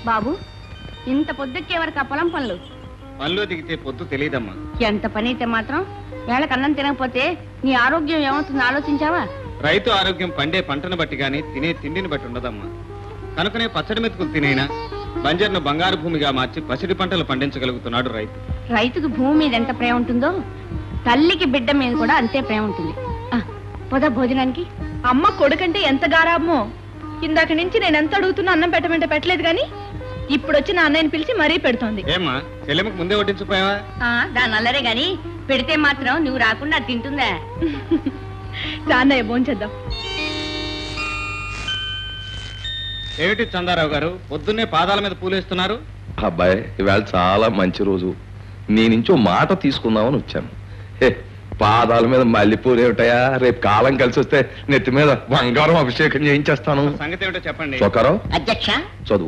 బాబు ఇంత పొద్దుక్కే వరకు ఆ పొలం పనులు పనిలో దిగితే పొద్దు తెలియదమ్మా ఎంత పని అయితే మాత్రం వేళకు అన్నం తినకపోతే నీ ఆరోగ్యం ఏమవుతుందో ఆలోచించావా రైతు ఆరోగ్యం పండే పంటను బట్టి గాని తినే తిండిని బట్టి ఉండదమ్మా కనుకనే పచ్చడి మెతుకులు తినైనా బంజర్ను బంగారు భూమిగా మార్చి పసిడి పంటలు పండించగలుగుతున్నాడు రైతు రైతుకు భూమి మీద ఎంత ప్రేమ ఉంటుందో తల్లికి బిడ్డ మీద కూడా అంతే ప్రేమ ఉంటుంది ఆ, పోదా భోజనానికి అమ్మ కొడుకంటే ఎంత గారాబమో ఇందాక నుంచి నేను ఎంత అడుగుతున్నా అన్నం పెట్టమంటే పెట్టలేదు కానీ ఇప్పుడు వచ్చి నా అన్నయ్యని పిలిచి మరీ పెడుతోంది ఏమ్మా చెల్లెమ్మకు ముందే వడ్డించిపోయావా ఆ, దాని అల్లరే గాని పెడితే మాత్రం నువ్వు రాకుండా అది తింటుందా రా అన్నయ్య భోంచేద్దాం ఏమిటి చందారావు గారు పొద్దున్నే పాదాల మీద పూలేస్తున్నారు అబ్బాయి ఇవాళ చాలా మంచి రోజు నీ నుంచి ఓ మాట తీసుకుందామని వచ్చాను హే పాదాల మీద మల్లెపూలు ఏమిటయా రేపు కాలం కలిసి వస్తే నెత్తి మీద బంగారం అభిషేకం చేయించేస్తాను సంగతి ఏమిటో చెప్పండి చొక్కరావు అధ్యక్ష చదువు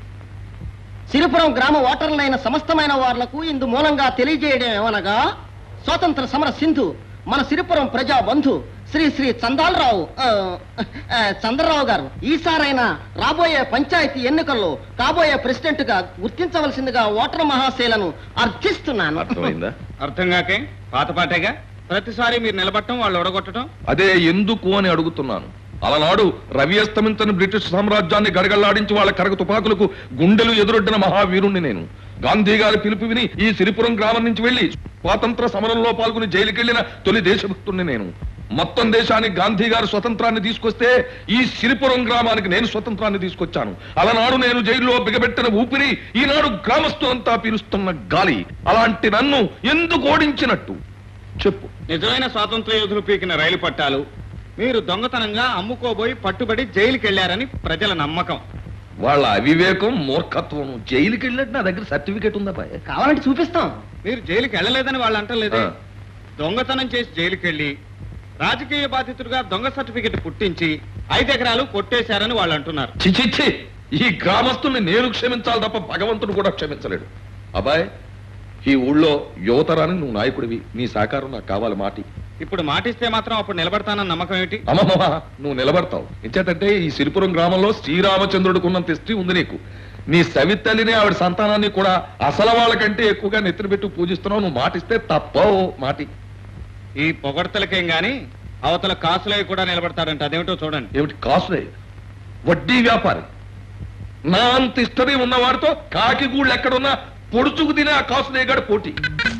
సిరిపురం గ్రామ ఓటర్లైన సమస్తమైన వార్లకు ఇందు మూలంగా తెలియజేయడం ఏమనగా స్వాతంత్ర సమర సింధు మన సిరిపురం ప్రజా బంధు శ్రీ శ్రీ చందాలరావు ఆ, ఆ, చంద్రరావు గారు ఈసారైనా రాబోయే పంచాయతీ ఎన్నికల్లో కాబోయే ప్రెసిడెంట్ గా గుర్తించవలసిందిగా ఓటర్ మహాశైలను అర్థిస్తున్నాను అర్థమైందా అర్థం కాకే పాతపాటేగా ప్రతిసారి మీరు నిలబట్టడం వాళ్ళు ఒడగొట్టడం అదే ఎందుకు అని అడుగుతున్నాను అలనాడు రవి అస్తమించని బ్రిటిష్ సామ్రాజ్యాన్ని గడగళ్లాడించి వాళ్ళ కరగ తుపాకులకు గుండెలు ఎదురొడ్డిన మహావీరుణ్ణి నేను గాంధీ గారి పిలుపు విని ఈ సిరిపురం గ్రామం నుంచి వెళ్లి స్వాతంత్ర సమరంలో పాల్గొని జైలుకెళ్లిన తొలి దేశభక్తుణ్ణి నేను మొత్తం దేశానికి గాంధీ గారు స్వతంత్రాన్ని తీసుకొస్తే ఈ సిరిపురం గ్రామానికి నేను స్వతంత్రాన్ని తీసుకొచ్చాను అలనాడు నేను జైల్లో బిగబెట్టిన ఊపిరి ఈనాడు గ్రామస్తులంతా పీలుస్తున్న గాలి అలాంటి నన్ను ఎందుకు ఓడించినట్టు చెప్పు నిజమైన స్వాతంత్ర యోధులు పీకిన రైలు పట్టాలు మీరు దొంగతనంగా అమ్ముకోబోయి పట్టుబడి జైలుకి వెళ్లారని ప్రజల నమ్మకం వాళ్ళ అవివేకం మూర్ఖత్వం జైలుకి వెళ్ళినట్టు నా దగ్గర సర్టిఫికేట్ ఉందా బాయ్ కావాలంటే చూపిస్తాం మీరు జైలుకి వెళ్ళలేదని వాళ్ళు అంటలేదే ఆ. దొంగతనం చేసి జైలుకి వెళ్ళి రాజకీయ బాధితుడిగా దొంగ సర్టిఫికెట్ పుట్టించి ఐదు ఎకరాలు కొట్టేశారని వాళ్ళు అంటున్నారు చిచిచ్చి ఈ గ్రామస్తుల్ని నేను క్షమించాలి తప్ప భగవంతుడు కూడా క్షమించలేడు అబ్బాయ్ ఈ ఊళ్ళో యువతరాన్ని నువ్వు నాయకుడివి నీ సహకారం నాకు కావాలి మాటి ఇప్పుడు మాటిస్తే మాత్రం అప్పుడు నిలబడతానన్న నమ్మకం ఏమిటి అమ్మమ్మ నువ్వు నిలబడతావు ఎంచేతంటే ఈ సిరిపురం గ్రామంలో శ్రీరామచంద్రుడికి ఉన్నంత హిస్టరీ ఉంది నీకు నీ సవితల్లిని ఆవిడ సంతానాన్ని కూడా అసలు వాళ్ళకంటే ఎక్కువగా నెత్తిన పెట్టి పూజిస్తున్నావు నువ్వు మాటిస్తే తప్పవు మాటి ఈ పొగడ్తలకేం గాని అవతల కాసులై కూడా నిలబడతాడంట అదేమిటో చూడండి ఏమిటి కాసులే వడ్డీ వ్యాపారి నా అంత హిస్టరీ ఉన్నవాడితో కాకిగూళ్ళు ఎక్కడున్నా పొడుచుకు తినే ఆ కాసులేగాడు పోటీ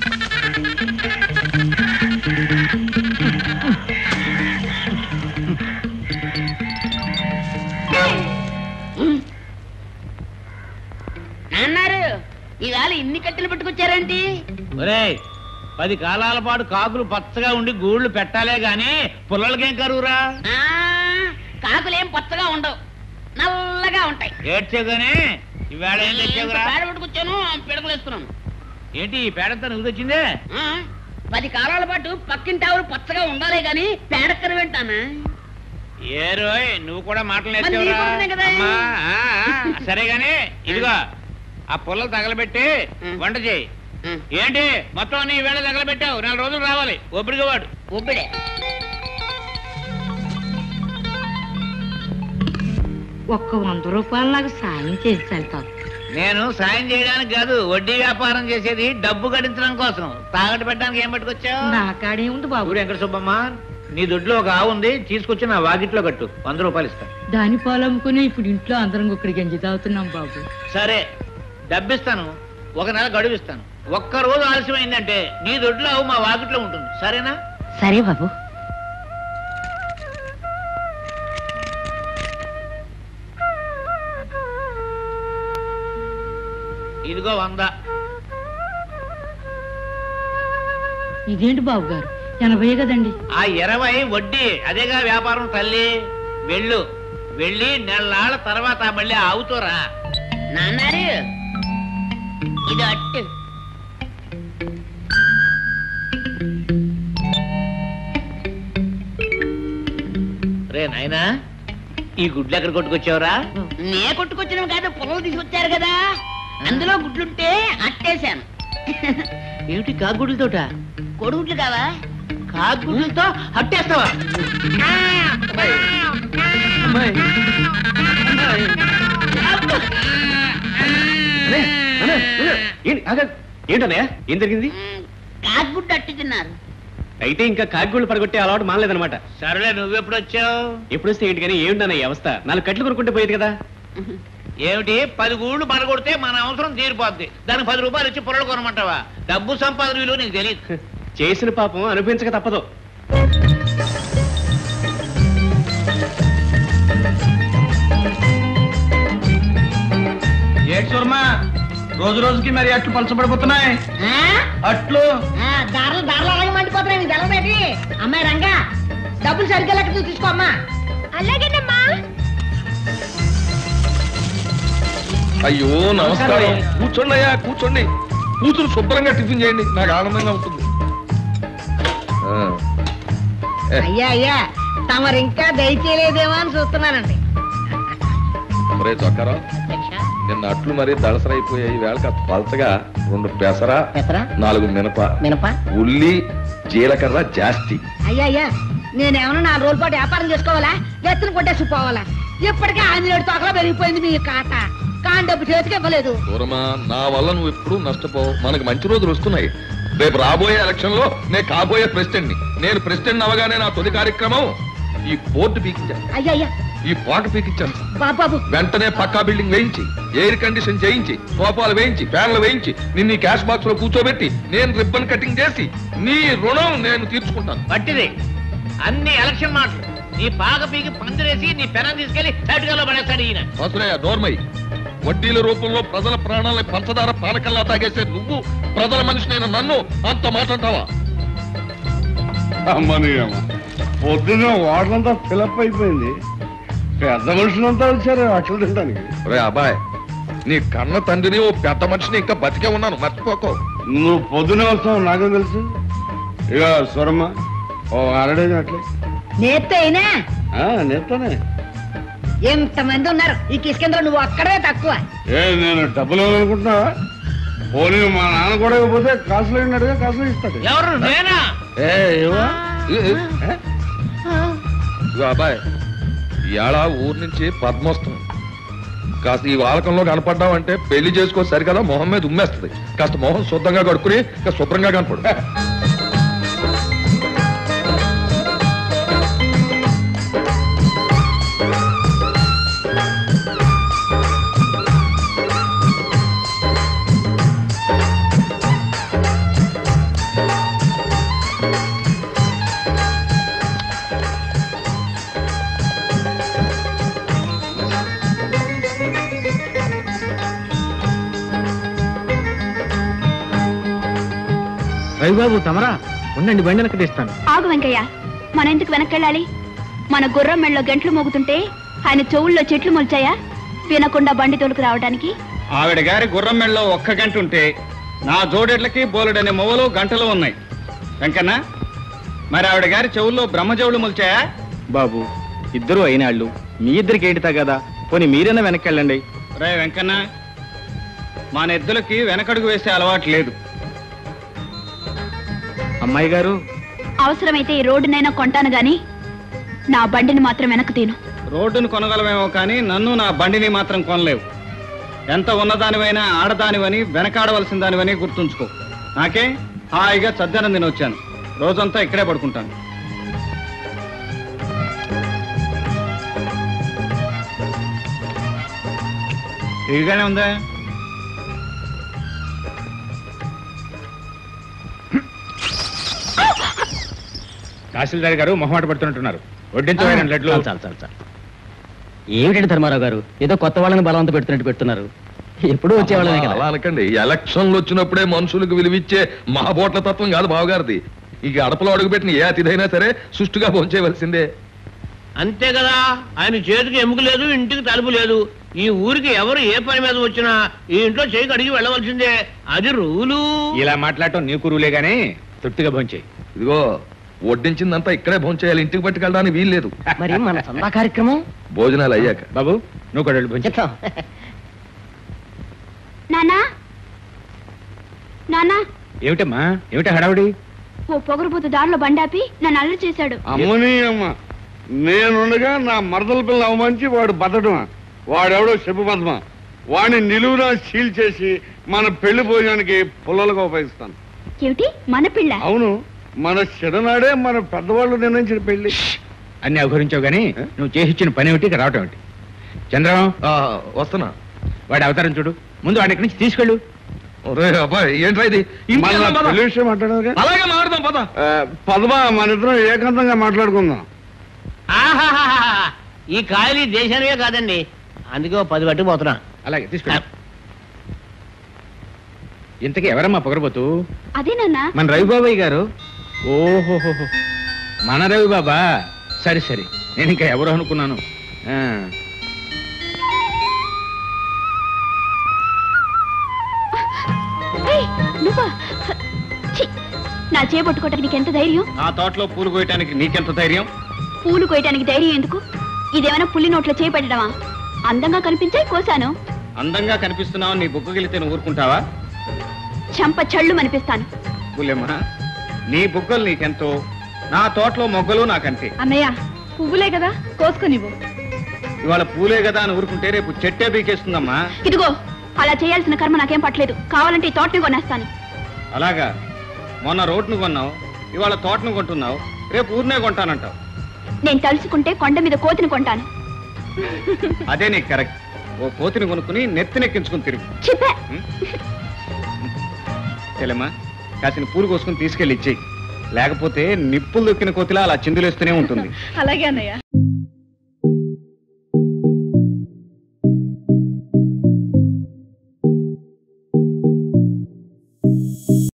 అన్నారు ఈవేళ ఇన్ని కట్టెలు పట్టుకొచ్చారేంటి ఒరేయ్ పది కాలాల పాటు కాకులు పచ్చగా ఉండి గూళ్ళు పెట్టాలే గాని పుల్లలకేం కరువురా కాకులేం పచ్చగా ఉండవు నల్లగా ఉంటాయి ఏడ్చేగానే ఈవేళ ఏం తెచ్చావురా పేడ పట్టుకొచ్చాను పిడకలేస్తున్నాను ఏంటి ఈ పేడంతా నువ్వు తెచ్చిందే ఆ, పది కాలాల పాటు పక్కింటి ఆవులు పచ్చగా ఉండాలి గాని పేడక్కర వింటానా ఏ రోయ్ నువ్వు కూడా మాటలు మరి నేర్చావురా నీ కొడుకునే కదా. అమ్మా, ఆ, ఆ, సరే గాని ఇదిగో ఆ పుల్లలు తగలబెట్టి ఉం. వంట చేయి ఏంటి మొత్తం నీ వేళ తగలబెట్టావు నాలుగు రోజులు రావాలి ఒబ్బడిగా వాడు ఒబ్బిడే ఒక్క వంద రూపాయలు నాకు సాయం చేసి వెళ్తాను నేను సాయం చేయడానికి కాదు వడ్డీ వ్యాపారం చేసేది డబ్బు గడించడం కోసం తాగట్టు పెట్టడానికి ఏం పట్టుకొచ్చావు నా కాడే ఉంది బాబు ఊరు వెంకట సుబ్బమ్మ నీ దొడ్లో ఒక ఆవు ఉంది తీసుకొచ్చి నా వాకిట్లో కట్టు వంద రూపాయలు ఇస్తా దాని పాలు అమ్ముకుని ఇప్పుడు ఇంట్లో అందరం ఒక్కడి గంజి తాగుతున్నాం బాబు సరే డబ్బిస్తాను ఒక నెల గడువు ఇస్తాను ఒక్క రోజు ఆలస్యమైందంటే నీ దొడ్లో ఆవు మా వాకిట్లో ఉంటుంది సరేనా సరే బాబు ఇదిగో వంద ఇదేంటి బాబు గారు ఎనభై కదండి ఆ ఇరవై వడ్డీ అదేగా వ్యాపారం తల్లి వెళ్ళు వెళ్ళి నెలనాళ్ళ తర్వాత మళ్ళీ ఆవుతోరా నాన్నారు ఇది అట్టు రే నాయనా ఈ గుడ్లు ఎక్కడ కొట్టుకొచ్చావురా నే కొట్టుకొచ్చిన కాదు పొలం తీసుకొచ్చారు కదా అందులో గుడ్లుంటే అట్టేశాను ఏమిటి కాగుడ్లతోట కొడుగుడ్లు కావా కాగుడ్లతో అట్టేస్తావా ఏంటన్నయ్య ఏం జరిగింది కాకుగుడ్డు అట్టి తిన్నారు అయితే ఇంకా కాకిగూళ్ళు పడగొట్టే అలవాటు మానలేదన్నమాట సరేలే నువ్వెప్పుడు వచ్చావు ఎప్పుడు వస్తే ఏంటి కానీ ఏమిటన్నయ్య ఈ అవస్థ నాలుగు కట్లు కొనుక్కుంటే పోయేది కదా ఏమిటి పది గూళ్ళు పడగొడితే మన అవసరం తీరిపోద్ది దానికి పది రూపాయలు ఇచ్చి పొరలు కొనమంటావా డబ్బు సంపాదన విలువ నీకు తెలియదు చేసిన పాపం అనుభవించక తప్పదు ఏడ్చూర్మా రోజు రోజుకి మరి అట్లు పలచబడిపోతున్నాయి అట్లు దారులు దారులు అలాగే మండిపోతున్నాయి నీకు తెలవేటి అమ్మాయి రంగా డబ్బులు సరిగ్గా లెక్క చూసి తీసుకో అమ్మా అలాగేనమ్మా అయ్యో నమస్కారం కూర్చోండి అయ్యా కూర్చోండి కూతురు శుభ్రంగా టిఫిన్ చేయండి నాకు ఆనందంగా ఉంటుంది ఆ. అయ్యా అయ్యా తమరు ఇంకా దయచేయలేదేమో అని చూస్తున్నానండి ఒరే చొక్కరా నిన్న అట్లు మరీ దళసరైపోయాయి వేళ కాస్త పలచగా రెండు పెసర పెసరా నాలుగు మినప మినప ఉల్లి జీలకర్ర జాస్తి అయ్యా అయ్యా నేనేమన్నా నాలుగు రోజుల పాటు వ్యాపారం చేసుకోవాలా ఎత్తున కొట్టేసి పోవాలా ఇప్పటికే ఆంజనేయుడు తోకలో పెరిగిపోయింది మీ కాట కాని డబ్బు చేతికి ఇవ్వలేదు దూరమా నా వల్ల నువ్వు ఎప్పుడు నష్టపోవు మనకు మంచి రోజులు వస్తున్నాయి రేపు రాబోయే ఎలక్షన్ లో నేను కాబోయే ప్రెసిడెంట్ ని నేను ప్రెసిడెంట్ అవగానే నా తొలి కార్యక్రమం ఈ బోర్డు పీకించాను అయ్యా అయ్యా ఈ పాట పీకించాను బాబు బాబు వెంటనే పక్కా బిల్డింగ్ వేయించి ఎయిర్ కండిషన్ చేయించి సోఫాలు వేయించి ఫ్యాన్లు వేయించి నిన్ను ఈ క్యాష్ బాక్స్ లో కూర్చోబెట్టి నేను రిబ్బన్ కటింగ్ చేసి నీ రుణం నేను తీర్చుకుంటాను పట్టిది అన్ని ఎలక్షన్ మాటలు నీ పాక పీకి పందిరేసి నీ పెనం తీసుకెళ్లి తటుకలో పడేస్తాడు ఈయన వసులయ్య నోర్మై వడ్డీల రూపంలో ప్రజల ప్రాణాలని పంచదార పానకల్లా తాగేసే నువ్వు ప్రజల మనిషినైన నన్ను అంత మాట్లాడతావా అమ్మని అమ్మ పొద్దున్న వాటలంతా ఫిలప్ అయిపోయింది పెద్ద మనుషులంతా వచ్చారు అట్లు తినడానికి రే అబ్బాయ్ నీ కన్న తండ్రిని ఓ పెద్ద మనిషిని ఇంకా బతికే ఉన్నాను మర్చిపోకో నువ్వు పొద్దునే వస్తావు నాకేం తెలుసు ఇక స్వరమ్మ ఓ అరడేది అట్లే నేత్తే అయినా ఆ, నేర్తానే ఎంతమంది ఉన్నారు ఈ కిష్కేంద్ర నువ్వు అక్కడే తక్కువ ఏ నేను డబ్బులు ఇవ్వాలనుకుంటున్నావా పోనీ మా నాన్న కూడా ఇవ్వకపోతే కాసులు అయినట్టుగా కాసులు ఇస్తాడు ఎవరు నేనా ఏ ఇవ్వా ఏ, ఏ, ఏ? ఇదిగో అబ్బాయ్ ఇవాళ ఊరు నుంచి పద్మోత్సవం కాస్త ఈ వాలకంలో కనపడ్డావంటే పెళ్లి చేసుకో సరికదా మొహం మీద ఉమ్మేస్తుంది కాస్త మొహం శుద్ధంగా కడుక్కుని కాస్త శుభ్రంగా కనపడు రవిబాబు తమరా ఉండండి బండి వెనక్కి తీస్తాను ఆగు వెంకయ్య మన ఎందుకు వెనక్కెళ్ళాలి మన గుర్రం మెళ్ళలో గంటలు మోగుతుంటే ఆయన చెవుల్లో చెట్లు మొలిచాయా వినకుండా బండి తోలుకు రావడానికి ఆవిడ గారి గుర్రం మెళ్ళలో ఒక్క గంట ఉంటే నా జోడెడ్లకి బోలెడని మొవలు గంటలు ఉన్నాయి వెంకన్న మరి ఆవిడ గారి చెవుల్లో బ్రహ్మజవులు మొలిచాయా బాబు ఇద్దరు అయినాళ్ళు మీ ఇద్దరికి ఏంటి కదా పోనీ మీరైనా వెనక్కి వెళ్ళండి రే వెంకన్న మా నెద్దులకి వెనకడుగు వేసే అలవాటు లేదు అమ్మాయి గారు అవసరమైతే ఈ రోడ్డునైనా కొంటాను గాని నా బండిని మాత్రం వెనక్కు తీను రోడ్డును కొనగలమేమో కానీ నన్ను నా బండిని మాత్రం కొనలేవు ఎంత ఉన్నదానివైనా ఆడదానివని వెనకాడవలసిన దానివని గుర్తుంచుకో నాకే హాయిగా చద్దనం తిని వచ్చాను రోజంతా ఇక్కడే పడుకుంటాను ఇదిగానే ఉందా తహసీల్దార్ గారు మొహమాట పడుతున్నట్టున్నారు వడ్డించబోయిన లడ్లు చాలు చాలు చాలు ఏమిటండి ధర్మారావు గారు ఏదో కొత్త వాళ్ళని బలవంత పెడుతున్నట్టు పెడుతున్నారు ఎప్పుడూ వచ్చేవాళ్ళమే అలా కదా అనకండి ఎలక్షన్లు వచ్చినప్పుడే మనుషులకు విలువిచ్చే మహాబోట్ల తత్వం కాదు బావగారిది ఇక అడపలో అడుగుపెట్టిన ఏ అతిథైనా సరే సుష్టుగా భోంచేయవలసిందే అంతే కదా ఆయన చేతికి ఎముక లేదు ఇంటికి తలుపు లేదు ఈ ఊరికి ఎవరు ఏ పని మీద వచ్చినా ఈ ఇంట్లో చేయి కడిగి వెళ్ళవలసిందే అది రూలు ఇలా మాట్లాడటం నీ కురువులే గానీ తృప్తిగా భోంచేయి ఇదిగో వడ్డించిందంతా ఇక్కడే భోంచేయాలి ఇంటికి పట్టుకెళ్ళడానికి వీల్లేదు మరి మన చందా కార్యక్రమం భోజనాలు అయ్యాక బాబు నువ్వు కూడా వెళ్ళి భోంచే చెప్తాం నానా నానా ఏమిటమ్మా ఏమిటి హడావుడి ఓ పొగరుబోతు దారిలో బండాపి నన్ను అల్లరి చేశాడు అమ్మని అమ్మ నేనుండగా నా మరదల పిల్ల అవమానించి వాడు బతడమా వాడెవడో చెప్పు పద్మ వాడిని నిలువునా సీల్ చేసి మన పెళ్లి భోజనానికి పుల్లలుగా ఉపయోగిస్తాను ఏమిటి మన పిల్ల అవును మన చిన్ననాడే మన పెద్దవాళ్ళు నిర్ణయించిన పెళ్లి అన్ని అవహరించావు గానీ నువ్వు చేసి ఇచ్చిన పని ఏమిటి ఇక్కడ రావటం ఏమిటి చంద్రం ఆ, వస్తున్నా వాడి అవతారం చూడు ముందు వాడి ఇక్కడి నుంచి తీసుకెళ్ళు ఒరే అబ్బాయి ఏంట్రా ఇది ఇంటికి మన వెళ్దాం పద. పెళ్లి విషయం మాట్లాడదుగా అలాగే మాట్లాడదాం పద పదమా మన ఇద్దరం ఏకాంతంగా మాట్లాడుకుందాం ఆహాహాహా. ఈ కాయలు ఈ దేశానివే కాదండి అందుకే ఓ పది పట్టుకుపోతున్నా అలాగే తీసుకెళ్ళు ఇంతకీ ఎవరమ్మా పొగరబోతు అదే నాన్న మన రవిబాబాయ్ గారు ఓహోహో మన రవి బాబా సరే సరే నేను ఇంకా ఎవరు అనుకున్నాను ఆ, ఏయ్, నువ్వా ఛీ, నా చేపట్టుకోవటానికి నీకు ఎంత ధైర్యం నా తోటలో పూలు కోయటానికి నీకెంత ధైర్యం పూలు కోయటానికి ధైర్యం ఎందుకు ఇదేమైనా పుల్లి నోట్లో చేపెట్టడమా అందంగా కనిపించే కోసాను అందంగా కనిపిస్తున్నావు నీ బుక్కగిలితే నువ్వు ఊరుకుంటావా చంప చళ్ళు అనిపిస్తాను పుల్లెమ్మ నీ బుగ్గలు నీకెంతో నా తోటలో మొగ్గలు నాకంతే అన్నయ్య పువ్వులే కదా కోసుకొనివ్వు ఇవాళ పూలే కదా అని ఊరుకుంటే రేపు చెట్టే బీకేస్తుందమ్మా ఇదిగో అలా చేయాల్సిన కర్మ నాకేం పట్టలేదు కావాలంటే ఈ తోటని కొనేస్తాను అలాగా మొన్న రోడ్ను కొన్నావు ఇవాళ తోటను కొంటున్నావు రేపు ఊరినే కొంటానంటావు నేను తలుచుకుంటే కొండ మీద కోతిని కొంటాను అదే నీకు కరెక్ట్ ఓ కోతిని కొనుక్కుని నెత్తినెక్కించుకుని తిరుగు చెప్పా తెలమ్మా కాసిన పూలు కోసుకుని తీసుకెళ్ళి ఇచ్చేయి లేకపోతే నిప్పులు దొక్కిన కోతిలా అలా చిందులేస్తూనే ఉంటుంది అలాగే అన్నయ్య